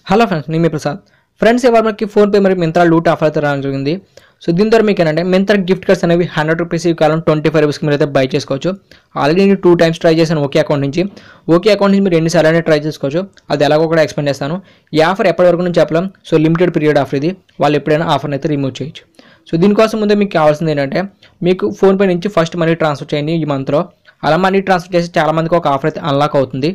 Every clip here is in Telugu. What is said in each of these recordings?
హలో ఫ్రెండ్స్ నేను మీ ప్రసాద్ ఫ్రెండ్స్ ఇవాళ మనకి ఫోన్పే మరియు మింత్రా లూట్ ఆఫర్ అయితే రావడం జరిగింది సో దీని ద్వారా మీకు ఏంటంటే మింత్రా గిఫ్ట్ కార్డ్స్ అనేవి హండ్రెడ్ రూపీస్ ఈ కాలం ట్వంటీ ఫైవ్ రూపీస్కి మీరు అయితే బై చేసుకోవచ్చు ఆల్రెడీ నేను టూ టైమ్స్ ట్రై చేశాను ఓకే అకౌంట్ నుంచి ఓకే అకౌంట్ నుంచి మీరు ఎన్నిసార్లు అయినా ట్రై చేసుకోవచ్చు అది ఎలాగో కూడా ఎక్స్ప్లెయిన్ చేస్తాను ఈ ఆఫర్ ఎప్పటి వరకు నేను చెప్పలేం సో లిమిటెడ్ పీరియడ్ ఆఫర్ ఇది వాళ్ళు ఎప్పుడైనా ఆఫర్ని అయితే రిమూవ్ చేయొచ్చు సో దీనికోసం ముందే మీకు కావాల్సింది ఏంటంటే మీకు ఫోన్పే నుంచి ఫస్ట్ మనీ ట్రాన్స్ఫర్ చేయండి ఈ మంత్లో అలా మనీ ట్రాన్స్ఫర్ చేసి చాలా మందికి ఒక ఆఫర్ అయితే అన్లాక్ అవుతుంది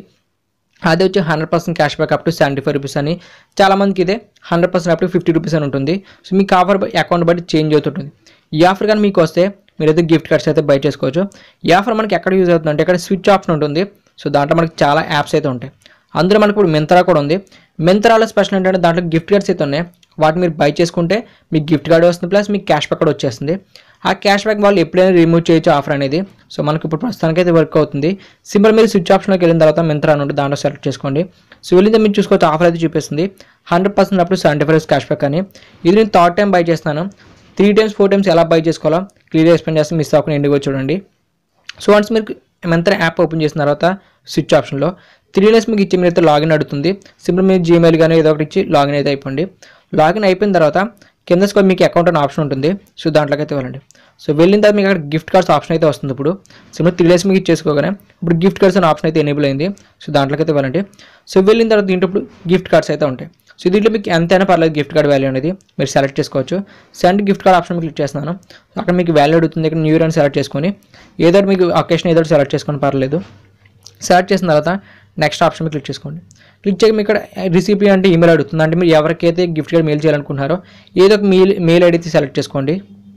అది వచ్చి hundred percent cash back up to seventy five rupees అని చాలా మందికి ఇదే hundred percent up to fifty rupees అని ఉంటుంది సో మీకు ఆఫర్ అకౌంట్ బట్టి చేంజ్ అవుతుంటుంది ఈ ఆఫర్ కానీ మీకు వస్తే మీరైతే గిఫ్ట్ కార్డ్స్ అయితే బై చేసుకోవచ్చు ఈ ఆఫర్ మనకి ఎక్కడ యూజ్ అవుతుంది అంటే ఇక్కడ స్విచ్ ఆప్షన్ ఉంటుంది సో దాంట్లో మనకి చాలా యాప్స్ అయితే ఉంటాయి అందులో మనకి ఇప్పుడు మింత్రా కూడా ఉంది మింత్రాలో స్పెషల్ ఏంటంటే దాంట్లో గిఫ్ట్ కార్డ్స్ అయితే ఉన్నాయి వాటిని మీరు బై చేసుకుంటే మీకు గిఫ్ట్ కార్డ్ వస్తుంది ప్లస్ మీకు క్యాష్ బ్యాక్ కూడా వచ్చేస్తుంది ఆ క్యాష్ బ్యాక్ వాళ్ళు ఎప్పుడైనా రిమూవ్ చేయొచ్చు ఆఫర్ అనేది సో మనకి ఇప్పుడు ప్రస్తుతానికి అయితే వర్క్ అవుతుంది సింపుల్ మీరు స్విచ్ ఆప్షన్లోకి వెళ్ళిన తర్వాత మింత్రా నుండి దాంట్లో సెలెక్ట్ చేసుకోండి సో వెళ్ళింది మీరు చూసుకోవచ్చు ఆఫర్ అయితే చూపిస్తుంది హండ్రెడ్ పర్సెంట్ అప్పుడు సెవెంటీ ఫైవ్ క్యాష్ బ్యాక్ అని ఇది నేను థర్డ్ టైం బై చేస్తున్నాను త్రీ టైమ్స్ ఫోర్ టైమ్స్ ఎలా బై చేసుకోవాలో క్లియర్ ఎక్స్ప్లెయిన్ చేస్తే మిస్ అవ్వకుండా ఇండిగో చూడండి సో వన్స్ మీరు మంత్ర యాప్ ఓపెన్ చేసిన తర్వాత స్విచ్ ఆప్షన్లో త్రీ డేస్ మీకు ఇచ్చి మీరైతే లాగిన్ అడుగుతుంది సింపుల్ మీరు జీమెయిల్ కానీ ఏదో ఒకటి ఇచ్చి లాగిన్ అయితే అయిపోండి లాగిన్ అయిపోయిన తర్వాత కింద స్కోర్ మీకు అకౌంట్ అనే ఆప్షన్ ఉంటుంది సో దాంట్లోకి అయితే వెళ్ళండి సో వెళ్ళిన తర్వాత మీకు అక్కడ గిఫ్ట్ కార్డ్స్ ఆప్షన్ అయితే వస్తుంది ఇప్పుడు సింపుల్ త్రీ డేస్ మీకు ఇచ్చేసుకోగానే ఇప్పుడు గిఫ్ట్ కార్డ్స్ అనే ఆప్షన్ అయితే ఎనేబుల్ అయింది సో దాంట్లోకి అయితే వెళ్ళండి సో వెళ్ళిన తర్వాత దీంట్లో ఇప్పుడు గిఫ్ట్ కార్డ్స్ అయితే ఉంటాయి సో దీంట్లో మీకు ఎంతైనా పర్లేదు గిఫ్ట్ కార్డ్ వాల్యూ అనేది మీరు సెలెక్ట్ చేసుకోవచ్చు send gift card option click చేస్తున్నాను అక్కడ మీకు వాల్యూ అడుగుతుంది ఇక్కడ న్యూ ఇయర్ అని సెలెక్ట్ చేసుకొని ఏదో ఒకటి మీకు అకేషన్ ఏదో ఒకటి సెలెక్ట్ చేసుకొని పర్లేదు సెలెక్ట్ చేసిన తర్వాత నెక్స్ట్ ఆప్షన్ మీద క్లిక్ చేసుకోండి క్లిక్ చేయక మీకు ఇక్కడ రిసిపీ అంటే ఈమెయిల్ అడుగుతుంది అంటే మీరు ఎవరికైతే గిఫ్ట్ కార్డ్ మెయిల్ చేయాలనుకుంటున్నారో ఏదో ఒక మెయిల్ మెయిల్ ఐడి సెలెక్ట్ చేసుకోండి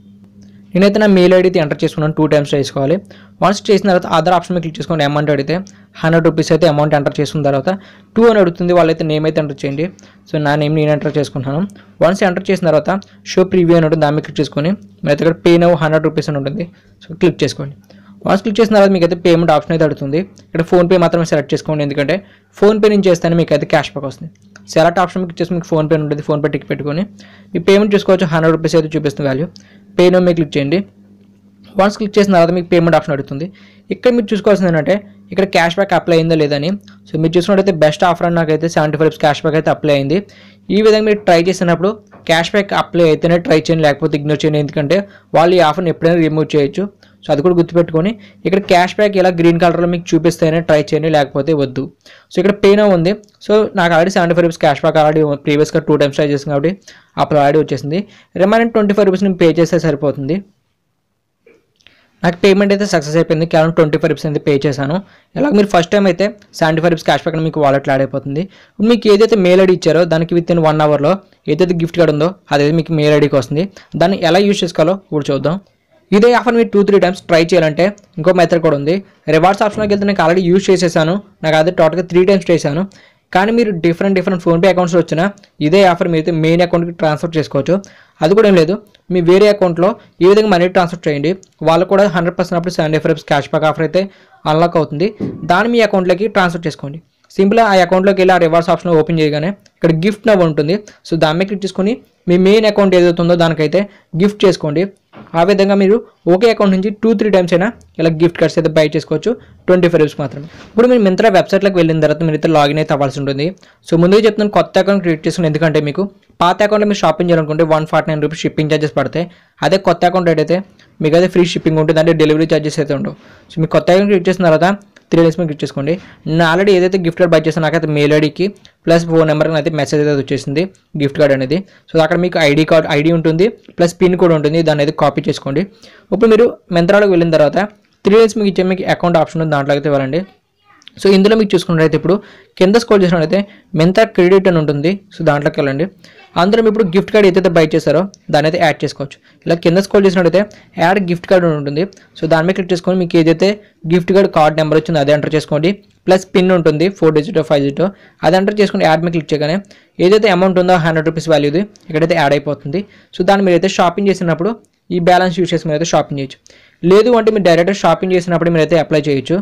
నేనైతే నా మెయిల్ ఐడి ఎంటర్ చేసుకున్నాను టూ టైమ్స్ చేసుకోవాలి వన్స్ చేసిన తర్వాత అదర్ ఆప్షన్ మీద క్లిక్ చేసుకోండి అమౌంట్ అడిగితే హండ్రెడ్ రూపీస్ అయితే అమౌంట్ ఎంటర్ చేసుకున్న తర్వాత టూ అని అడుగుతుంది వాళ్ళైతే నేమ్ అయితే ఎంటర్ చేయండి సో నా నేమ్ నేను ఎంటర్ చేసుకుంటున్నాను వన్స్ ఎంటర్ చేసిన తర్వాత షో ప్రీవ్యూ అని ఉంటుంది దాని మీద క్లిక్ చేసుకొని మీరైతే ఇక్కడ పే నవ్ హండ్రెడ్ రూపీస్ అని ఉంటుంది సో క్లిక్ చేసుకోండి వన్స్ క్లిక్ చేసిన తర్వాత మీకు అయితే పేమెంట్ ఆప్షన్ అయితే అడుగుతుంది ఇక్కడ ఫోన్పే మాత్రమే సెలెక్ట్ చేసుకోండి ఎందుకంటే ఫోన్పే నుంచి చేస్తేనే మీకు అయితే క్యాష్ బ్యాక్ వస్తుంది సెలెక్ట్ ఆప్షన్ మీకు చేసి మీకు ఫోన్పే ఉంటుంది ఫోన్పే టిక్ పెట్టుకొని మీ పేమెంట్ చేసుకోవచ్చు హండ్రెడ్ రూపీస్ అయితే చూపిస్తుంది వాల్యూ పే నో మీద క్లిక్ చేయండి వన్స్ క్లిక్ చేసిన తర్వాత మీకు పేమెంట్ ఆప్షన్ అడుగుతుంది ఇక్కడ మీరు చూసుకోవాల్సింది ఏంటంటే ఇక్కడ క్యాష్ బ్యాక్ అప్లై అయిందో లేదని సో మీరు చూసుకున్నట్టయితే బెస్ట్ ఆఫర్ అని నాకైతే సెవెంటీ ఫైవ్ క్యాష్ బ్యాక్ అయితే అప్లై అయింది ఈ విధంగా మీరు ట్రై చేసినప్పుడు క్యాష్ బ్యాక్ అప్లై అయితేనే ట్రై చేయండి లేకపోతే ఇగ్నోర్ చేయండి ఎందుకంటే వాళ్ళు ఈ ఆఫర్ని ఎప్పుడైనా రిమూవ్ చేయొచ్చు సో అది కూడా గుర్తుపెట్టుకొని ఇక్కడ క్యాష్ బ్యాక్ ఇలా గ్రీన్ కలర్లో మీకు చూపిస్తేనే ట్రై చేయండి లేకపోతే వద్దు సో ఇక్కడ పేనా ఉంది సో నాకు already seventy five rupees cash back already ప్రీవియస్గా టూ టైమ్స్ ట్రై చేసింది కాబట్టి అప్పుడు ఆల్రెడీ వచ్చేసింది రిమైనింగ్ ట్వంటీ ఫైవ్ రూపీస్ నేను పే చేస్తే సరిపోతుంది నాకు పేమెంట్ అయితే సక్సెస్ అయిపోయింది కేవలం ట్వంటీ ఫైవ్ రూపీస్ అయితే పే చేశాను ఇలా మీరు ఫస్ట్ టైం అయితే seventy five rupees cash back మీకు వాలెట్లో యాడ్ అయిపోతుంది ఇప్పుడు మీకు ఏదైతే మెయిల్ ఐడి ఇచ్చారో దానికి విత్ ఇన్ వన్ అవర్లో ఏదైతే గిఫ్ట్ కార్డ్ ఉందో అదైతే మీకు మెయిల్ ఐడికి వస్తుంది దాన్ని ఎలా యూజ్ చేసుకోవాలో ఇప్పుడు చూద్దాం ఇదే ఆఫర్ మీరు టూ త్రీ టైమ్స్ ట్రై చేయాలంటే ఇంకో మెథడ్ కూడా ఉంది రివార్డ్స్ ఆప్షన్లోకి వెళ్తే నాకు ఆల్రెడీ యూజ్ చేసేసాను నాకు అదే టోటల్గా త్రీ టైమ్స్ చేశాను కానీ మీరు డిఫరెంట్ డిఫరెంట్ ఫోన్పే అకౌంట్స్ వచ్చినా ఇదే ఆఫర్ మీరు అయితే మెయిన్ అకౌంట్కి ట్రాన్స్ఫర్ చేసుకోవచ్చు అది కూడా ఏం లేదు మీ వేరే అకౌంట్లో ఈ విధంగా మనీ ట్రాన్స్ఫర్ చేయండి వాళ్ళు కూడా హండ్రెడ్ పర్సెంట్ అప్పుడు seventy five cash back offer అయితే అన్లాక్ అవుతుంది దాన్ని మీ అకౌంట్లోకి ట్రాన్స్ఫర్ చేసుకోండి సింపుల్గా ఆ అకౌంట్లోకి వెళ్ళి ఆ రివార్డ్స్ ఆప్షన్ ఓపెన్ చేయగానే ఇక్కడ గిఫ్ట్ నవ్ ఉంటుంది సో దాని మీద క్లిక్ చేసుకొని మీ మెయిన్ అకౌంట్ ఏదైతుందో దానికైతే గిఫ్ట్ చేసుకోండి ఆ విధంగా మీరు ఒకే అకౌంట్ నుంచి టూ త్రీ టైమ్స్ అయినా ఇలా గిఫ్ట్ కార్డ్స్ అయితే బై చేసుకోవచ్చు ట్వంటీ ఫైవ్ రూపీస్ మాత్రమే ఇప్పుడు మీరు మింత్రా వెబ్సైట్లోకి వెళ్ళిన తర్వాత మీరు అయితే లాగిన్ అయితే అవ్వాల్సి ఉంటుంది సో ముందుగా చెప్తున్నాను కొత్త అకౌంట్ క్రియేట్ చేసుకుని ఎందుకంటే మీకు పాత అకౌంట్లో మీరు షాపింగ్ చేయాలనుకుంటే one forty nine rupees shipping charges పడతాయి అదే కొత్త అకౌంట్ అయితే మీకు అయితే ఫ్రీ షిప్పింగ్ ఉంటుంది అంటే డెలివరీ ఛార్జెస్ అయితే ఉండవు సో మీకు కొత్త అకౌంట్ క్రియేట్ చేసిన తర్వాత త్రీ డేస్ మీద క్లిక్ చేసుకోండి నేను ఆల్రెడీ ఏదైతే గిఫ్ట్ కార్డ్ బై చేసాను నాకైతే మెయిల్ ఐడికి ప్లస్ ఫోన్ నెంబర్ అయితే మెసేజ్ అయితే వచ్చేసింది గిఫ్ట్ కార్డ్ అనేది సో అక్కడ మీకు ఐడి కార్డ్ ఐడి ఉంటుంది ప్లస్ పిన్ కూడా ఉంటుంది దాన్ని అయితే కాపీ చేసుకోండి ఇప్పుడు మీరు మెంత్రాలోకి వెళ్ళిన తర్వాత త్రీ డేస్ మీకు ఇచ్చే మీకు అకౌంట్ ఆప్షన్ ఉంది దాంట్లోకి అయితే వెళ్ళండి సో ఇందులో మీకు చూసుకున్నట్టయితే ఇప్పుడు కింద స్కోర్ చేసినట్టయితే మెంతా క్రెడిట్ అని ఉంటుంది సో దాంట్లోకి వెళ్ళండి అందులో మీరు ఇప్పుడు గిఫ్ట్ కార్డ్ ఏదైతే బై చేశారో దాన్ని అయితే యాడ్ చేసుకోవచ్చు ఇలా కింద స్కోర్ చేసినట్టయితే యాడ్ గిఫ్ట్ కార్డ్ అని ఉంటుంది సో దాని మీద క్లిక్ చేసుకొని మీకు ఏదైతే గిఫ్ట్ కార్డ్ కార్డ్ నెంబర్ వచ్చిందో అదే ఎంటర్ చేసుకోండి ప్లస్ పిన్ ఉంటుంది ఫోర్ డిజిట్ ఫైవ్ డిజిట్ అది ఎంటర్ చేసుకుని యాడ్ మీద క్లిక్ చేయగానే ఏదైతే అమౌంట్ ఉందో హండ్రెడ్ రూపీస్ వాల్యూది ఇక్కడైతే యాడ్ అయిపోతుంది సో దాన్ని మీరైతే షాపింగ్ చేసినప్పుడు ఈ బ్యాలెన్స్ యూస్ చేసి మీరైతే షాపింగ్ చేయొచ్చు లేదు అంటే మీరు డైరెక్ట్ షాపింగ్ చేసినప్పుడు మీరైతే అప్లై చేయొచ్చు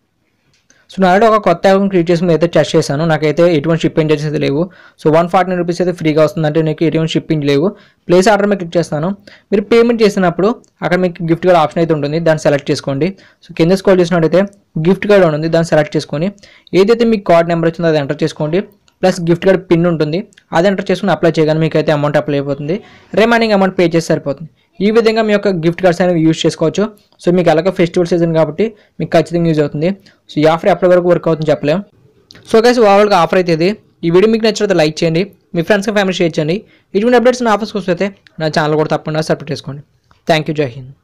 సో నేను ఆల్రెడీ ఒక కొత్త అకౌంట్ క్రియేట్ చేసి అయితే టెస్ట్ చేశాను నాకైతే ఎటువంటి షిప్పింగ్ చార్జెస్ అయితే లేవు so one forty nine rupees అయితే ఫ్రీగా వస్తుందంటే నీకు ఎటువంటి షిప్పింగ్ లేవు ప్లేస్ ఆర్డర్ మీద క్లిక్ చేస్తాను మీరు పేమెంట్ చేసినప్పుడు అక్కడ మీకు గిఫ్ట్ కార్డ్ ఆప్షన్ అయితే ఉంటుంది దాన్ని సెలెక్ట్ చేసుకోండి సో కింద స్కాల్ చేసినట్టయితే గిఫ్ట్ కార్డ్ ఉంటుంది దాన్ని సెలెక్ట్ చేసుకొని ఏదైతే మీకు కార్డ్ నెంబర్ వచ్చిందో అది ఎంటర్ చేసుకోండి ప్లస్ గిఫ్ట్ కార్డ్ పిన్ ఉంటుంది అది ఎంటర్ చేసుకుని అప్లై చేయగానే మీకు అయితే అమౌంట్ అప్లై అయిపోతుంది రిమైనింగ్ అమౌంట్ పే చేసి సరిపోతుంది ఈ విధంగా మీ యొక్క గిఫ్ట్ కార్డ్స్ అనేవి యూజ్ చేసుకోవచ్చు సో మీకు అలాగే ఫెస్టివల్ సీజన్ కాబట్టి మీకు ఖచ్చితంగా యూజ్ అవుతుంది సో ఈ ఆఫర్ ఎప్పటి వరకు వర్క్ అవుతుంది చెప్పలేం సో గైస్ ఓవరాల్గా ఆఫర్ అయితే ఇది ఈ వీడియో మీకు నచ్చితే లైక్ చేయండి మీ ఫ్రెండ్స్కి ఫ్యామిలీ షేర్ చేయండి ఇటువంటి అప్డేట్స్ నా ఆఫర్స్ కోసం అయితే నా ఛానల్ కూడా తప్పకుండా సబ్స్క్రైబ్ చేసుకోండి థ్యాంక్ యూ జై హింద్